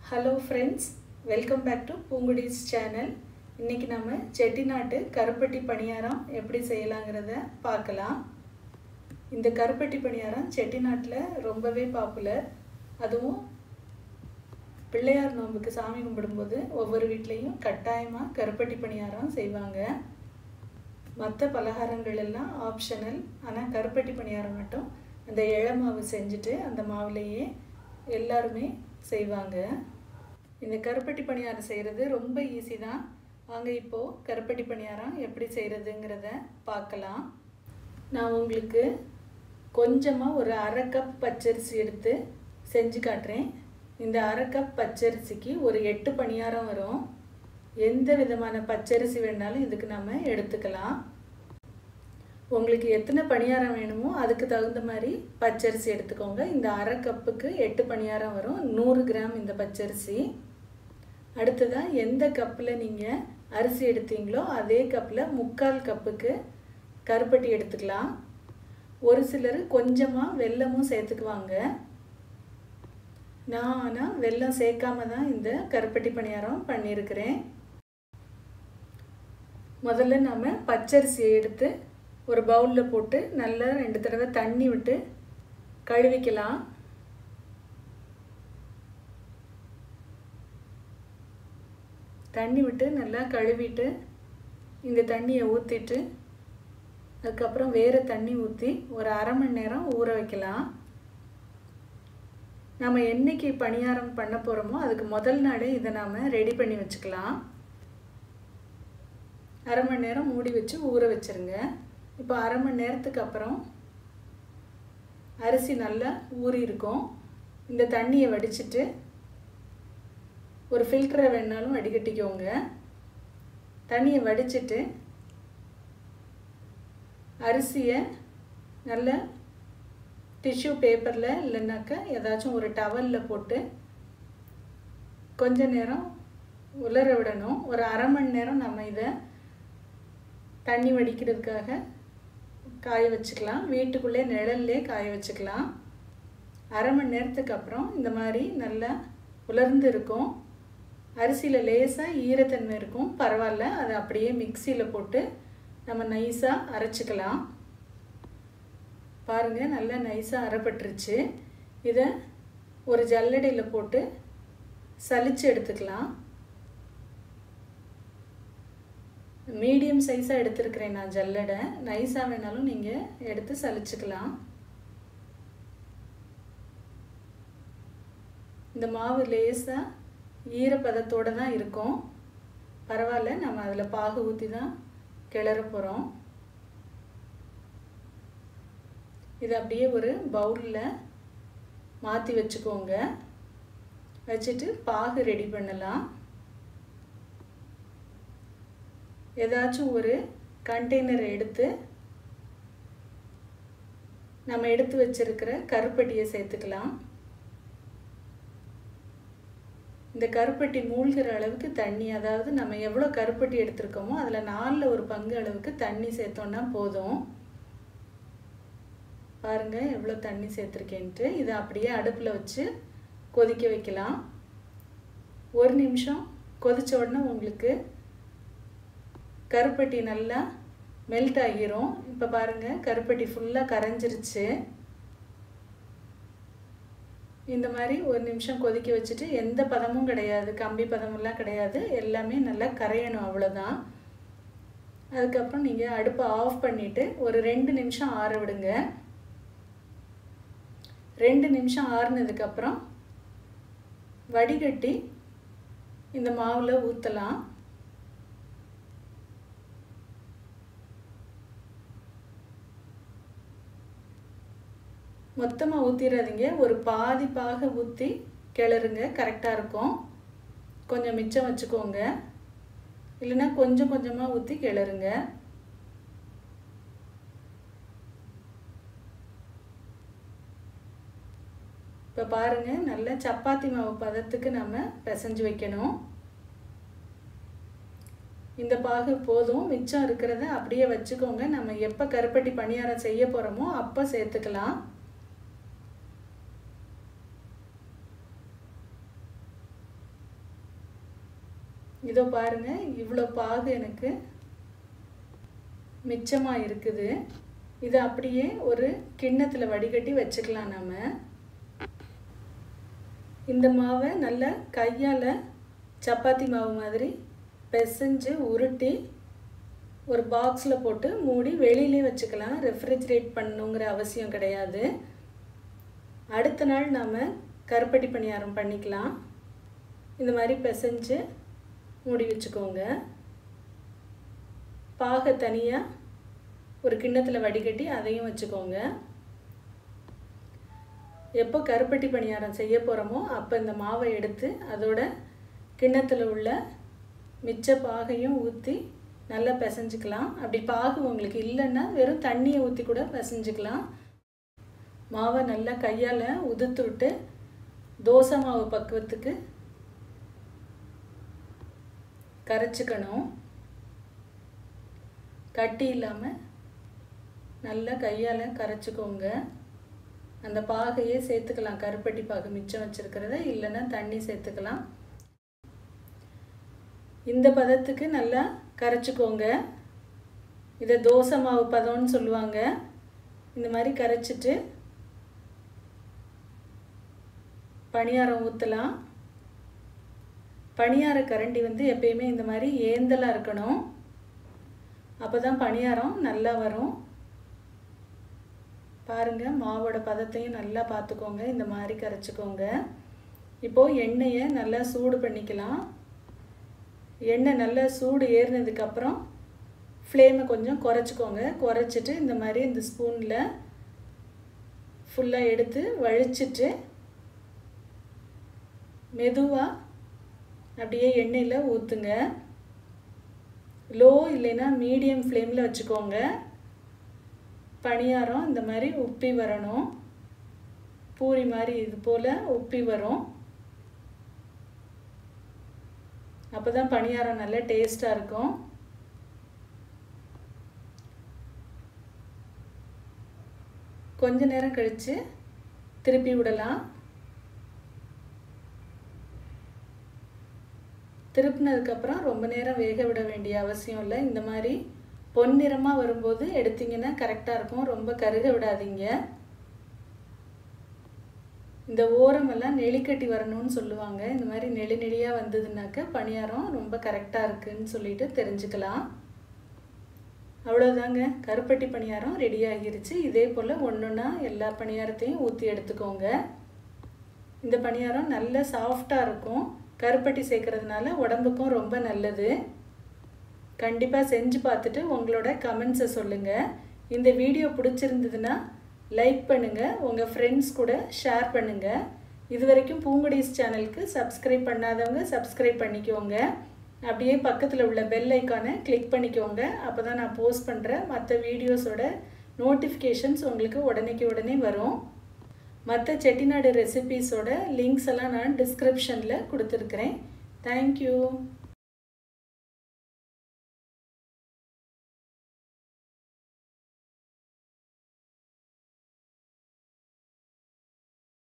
hello friends welcome back to பூங்குடிஸ் channel இன்றைக்கி நம்ம செட்டிநாட்டு கருப்பட்டி பணியாரம் எப்படி செய்யலாங்கிறத பார்க்கலாம் இந்த கருப்பட்டி பணியாரம் செட்டிநாட்டில் ரொம்பவே பாப்புலர் அதுவும் பிள்ளையார் நோம்புக்கு சாமி கும்பிடும்போது ஒவ்வொரு வீட்லேயும் கட்டாயமாக கருப்பட்டி பணியாரம் செய்வாங்க மற்ற பலகாரங்கள் எல்லாம் ஆப்ஷனல் ஆனால் கருப்பட்டி பணியாரம் மட்டும் அந்த இழ மாவு செஞ்சுட்டு அந்த மாவுலேயே எல்லாருமே செய்வாங்க இந்த கருப்பட்டி பணியாரம் செய்கிறது ரொம்ப ஈஸி தான் வாங்க இப்போது கருப்பட்டி பணியாரம் எப்படி செய்கிறதுங்கிறத பார்க்கலாம் நான் உங்களுக்கு கொஞ்சமாக ஒரு அரை கப் பச்சரிசி எடுத்து செஞ்சு காட்டுறேன் இந்த அரை கப் பச்சரிசிக்கு ஒரு எட்டு பணியாரம் வரும் எந்த விதமான பச்சரிசி வேணாலும் இதுக்கு நம்ம எடுத்துக்கலாம் உங்களுக்கு எத்தனை பணியாரம் வேணுமோ அதுக்கு தகுந்த மாதிரி பச்சரிசி எடுத்துக்கோங்க இந்த அரை கப்புக்கு எட்டு பணியாரம் வரும் நூறு கிராம் இந்த பச்சரிசி அடுத்ததாக எந்த கப்பில் நீங்கள் அரிசி எடுத்தீங்களோ அதே கப்பில் முக்கால் கப்புக்கு கருப்பட்டி எடுத்துக்கலாம் ஒரு சிலர் கொஞ்சமாக வெல்லமும் சேர்த்துக்குவாங்க நான் ஆனால் வெல்லம் சேர்க்காம தான் இந்த கருப்பட்டி பணியாரம் பண்ணியிருக்கிறேன் முதல்ல நம்ம பச்சரிசியை எடுத்து ஒரு பவுலில் போட்டு நல்லா ரெண்டு தடவை தண்ணி விட்டு கழுவிக்கலாம் தண்ணி விட்டு நல்லா கழுவிட்டு இந்த தண்ணியை ஊற்றிட்டு அதுக்கப்புறம் வேறு தண்ணி ஊற்றி ஒரு அரை மணி நேரம் ஊற வைக்கலாம் நம்ம என்றைக்கு பணியாரம் பண்ண போகிறோமோ அதுக்கு முதல் நாளே இதை நாம் ரெடி பண்ணி வச்சுக்கலாம் அரை மணி நேரம் மூடி வச்சு ஊற வச்சுருங்க இப்போ அரை மணி நேரத்துக்கு அப்புறம் அரிசி நல்லா ஊறி இருக்கும் இந்த தண்ணியை வடிச்சிட்டு ஒரு ஃபில்டரை வேணாலும் வடிகட்டிக்கோங்க தண்ணியை வடிச்சிட்டு அரிசியை நல்ல டிஷ்யூ பேப்பரில் இல்லைன்னாக்கா ஏதாச்சும் ஒரு டவலில் போட்டு கொஞ்ச நேரம் உலர விடணும் ஒரு அரை மணி நேரம் நம்ம இதை தண்ணி வடிக்கிறதுக்காக காய வச்சுக்கலாம் வீட்டுக்குள்ளே நிழல்லே காய வச்சுக்கலாம் அரை மணி நேரத்துக்கு அப்புறம் இந்த மாதிரி நல்லா உலர்ந்து இருக்கும் அரிசியில் லேசாக ஈரத்தன்மை இருக்கும் பரவாயில்ல அதை அப்படியே மிக்சியில் போட்டு நம்ம நைஸாக அரைச்சிக்கலாம் பாருங்கள் நல்லா நைஸாக அரைப்பட்டுருச்சு இதை ஒரு ஜல்லடையில் போட்டு சலிச்சு எடுத்துக்கலாம் மீடியம் சைஸாக எடுத்துருக்கிறேன் நான் ஜல்லடை நைஸாக வேணாலும் நீங்கள் எடுத்து சலிச்சுக்கலாம் இந்த மாவு லேசாக ஈரப்பதத்தோடு தான் இருக்கும் பரவாயில்ல நம்ம அதில் பாகு ஊற்றி தான் கிளற போகிறோம் இதை அப்படியே ஒரு பவுலில் மாற்றி வச்சுக்கோங்க வச்சுட்டு பாகு ரெடி பண்ணலாம் ஏதாச்சும் ஒரு கண்டெய்னர் எடுத்து நம்ம எடுத்து வச்சிருக்கிற கருப்பட்டியை சேர்த்துக்கலாம் இந்த கருப்பட்டி மூழ்கிற அளவுக்கு தண்ணி அதாவது நம்ம எவ்வளோ கருப்பட்டி எடுத்திருக்கோமோ அதில் நாலில் ஒரு பங்கு அளவுக்கு தண்ணி சேர்த்தோன்னா போதும் பாருங்கள் எவ்வளோ தண்ணி சேர்த்துருக்கேன்ட்டு இதை அப்படியே அடுப்பில் வச்சு கொதிக்க வைக்கலாம் ஒரு நிமிஷம் கொதித்த உடனே உங்களுக்கு கருப்பட்டி நல்லா மெல்ட் ஆகிரும் இப்போ பாருங்கள் கருப்பட்டி ஃபுல்லாக கரைஞ்சிருச்சு இந்த மாதிரி ஒரு நிமிஷம் கொதிக்க வச்சுட்டு எந்த பதமும் கிடையாது கம்பி பதமெல்லாம் கிடையாது எல்லாமே நல்லா கரையணும் அவ்வளோதான் அதுக்கப்புறம் நீங்கள் அடுப்பை ஆஃப் பண்ணிவிட்டு ஒரு ரெண்டு நிமிஷம் ஆற விடுங்க ரெண்டு நிமிஷம் ஆறுனதுக்கப்புறம் வடிகட்டி இந்த மாவில் ஊற்றலாம் மொத்தமாக ஊற்றிடாதீங்க ஒரு பாதி பாக ஊற்றி கிளறுங்க கரெக்டாக இருக்கும் கொஞ்சம் மிச்சம் வச்சுக்கோங்க இல்லைன்னா கொஞ்சம் கொஞ்சமாக ஊற்றி கிளறுங்க இப்போ பாருங்கள் நல்ல சப்பாத்தி மாவு பதத்துக்கு நம்ம பிசைஞ்சு வைக்கணும் இந்த பாகு போதும் மிச்சம் இருக்கிறத அப்படியே வச்சுக்கோங்க நம்ம எப்போ கருப்பட்டி பணியாரம் செய்ய போகிறோமோ அப்போ சேர்த்துக்கலாம் இதோ பாருங்கள் இவ்வளோ பாகு எனக்கு மிச்சமாக இருக்குது இதை அப்படியே ஒரு கிண்ணத்தில் வடிகட்டி வச்சுக்கலாம் நம்ம இந்த மாவை நல்லா கையால் சப்பாத்தி மாவு மாதிரி பிசைஞ்சு உருட்டி ஒரு பாக்ஸில் போட்டு மூடி வெளியிலே வச்சுக்கலாம் ரெஃப்ரிஜரேட் பண்ணணுங்கிற அவசியம் கிடையாது அடுத்த நாள் நாம் கருப்பட்டி பணியாரம் பண்ணிக்கலாம் இந்த மாதிரி பிசைஞ்சு மூடி வச்சுக்கோங்க பாகை தனியாக ஒரு கிண்ணத்தில் வடிகட்டி அதையும் வச்சுக்கோங்க எப்போ கருப்பட்டி பணியாரம் செய்ய போகிறோமோ அப்போ இந்த மாவை எடுத்து அதோட கிண்ணத்தில் உள்ள மிச்ச பாகையும் ஊற்றி நல்லா பிசைஞ்சிக்கலாம் அப்படி பாகு உங்களுக்கு இல்லைன்னா வெறும் தண்ணியை ஊற்றி கூட பிசைஞ்சிக்கலாம் மாவை நல்லா கையால் உதுத்து விட்டு தோசை மாவு பக்குவத்துக்கு கரைச்சிக்கணும் கட்டி இல்லாமல் நல்லா கையால் கரைச்சிக்கோங்க அந்த பாகையே சேர்த்துக்கலாம் கருப்பட்டி பாகு மிச்சம் வச்சுருக்கிறத இல்லைன்னா தண்ணி சேர்த்துக்கலாம் இந்த பதத்துக்கு நல்லா கரைச்சிக்கோங்க இதை தோசை மாவு பதம்னு சொல்லுவாங்க இந்த மாதிரி கரைச்சிட்டு பணியாரம் ஊற்றலாம் பணியார கரண்டி வந்து எப்பயுமே இந்த மாதிரி ஏந்தலாக இருக்கணும் அப்போ தான் பணியாரம் நல்லா வரும் பாருங்கள் மாவோட பதத்தையும் நல்லா பார்த்துக்கோங்க இந்த மாதிரி கரைச்சிக்கோங்க இப்போது எண்ணெயை நல்லா சூடு பண்ணிக்கலாம் எண்ணெய் நல்லா சூடு ஏறினதுக்கப்புறம் ஃப்ளேமை கொஞ்சம் குறைச்சிக்கோங்க குறைச்சிட்டு இந்த மாதிரி இந்த ஸ்பூனில் ஃபுல்லாக எடுத்து வழிச்சிட்டு மெதுவாக அப்படியே எண்ணெயில் ஊற்றுங்க லோ இல்லைன்னா மீடியம் ஃப்ளேமில் வச்சுக்கோங்க பணியாரம் இந்த மாதிரி உப்பி வரணும் பூரி மாதிரி இது போல் உப்பி வரும் அப்போ தான் பணியாரம் நல்ல டேஸ்ட்டாக இருக்கும் கொஞ்ச நேரம் கழித்து திருப்பி விடலாம் திருப்பினதுக்கப்புறம் ரொம்ப நேரம் வேக விட வேண்டிய அவசியம் இல்லை இந்த மாதிரி பொன்னிறமாக வரும்போது எடுத்திங்கன்னா கரெக்டாக இருக்கும் ரொம்ப கருக விடாதீங்க இந்த ஓரமெல்லாம் நெளிக்கட்டி வரணும்னு சொல்லுவாங்க இந்த மாதிரி நெளி நெளியாக வந்ததுனாக்க பணியாரம் ரொம்ப கரெக்டாக இருக்குன்னு சொல்லிட்டு தெரிஞ்சுக்கலாம் அவ்வளோதாங்க கருப்பட்டி பணியாரம் ரெடி ஆகிருச்சு இதே போல் ஒன்றுன்னா எல்லா பணியாரத்தையும் ஊற்றி எடுத்துக்கோங்க இந்த பணியாரம் நல்ல சாஃப்டாக இருக்கும் கருப்பட்டி சேர்க்கறதுனால உடம்புக்கும் ரொம்ப நல்லது கண்டிப்பாக செஞ்சு பார்த்துட்டு உங்களோட கமெண்ட்ஸை சொல்லுங்கள் இந்த வீடியோ பிடிச்சிருந்ததுன்னா லைக் பண்ணுங்கள் உங்கள் ஃப்ரெண்ட்ஸ் கூட ஷேர் பண்ணுங்கள் இது வரைக்கும் பூங்குடிஸ் சேனலுக்கு சப்ஸ்கிரைப் பண்ணாதவங்க சப்ஸ்கிரைப் பண்ணிக்கோங்க அப்படியே பக்கத்தில் உள்ள பெல் ஐக்கானை கிளிக் பண்ணிக்கோங்க அப்போ தான் நான் போஸ்ட் பண்ணுற மற்ற வீடியோஸோட நோட்டிஃபிகேஷன்ஸ் உங்களுக்கு உடனேக்கு உடனே வரும் மற்ற செட்டிநாடு ரெசிபீஸோட லிங்க்ஸ் எல்லாம் நான் டிஸ்கிரிப்ஷனில் கொடுத்துருக்குறேன் தேங்க்யூ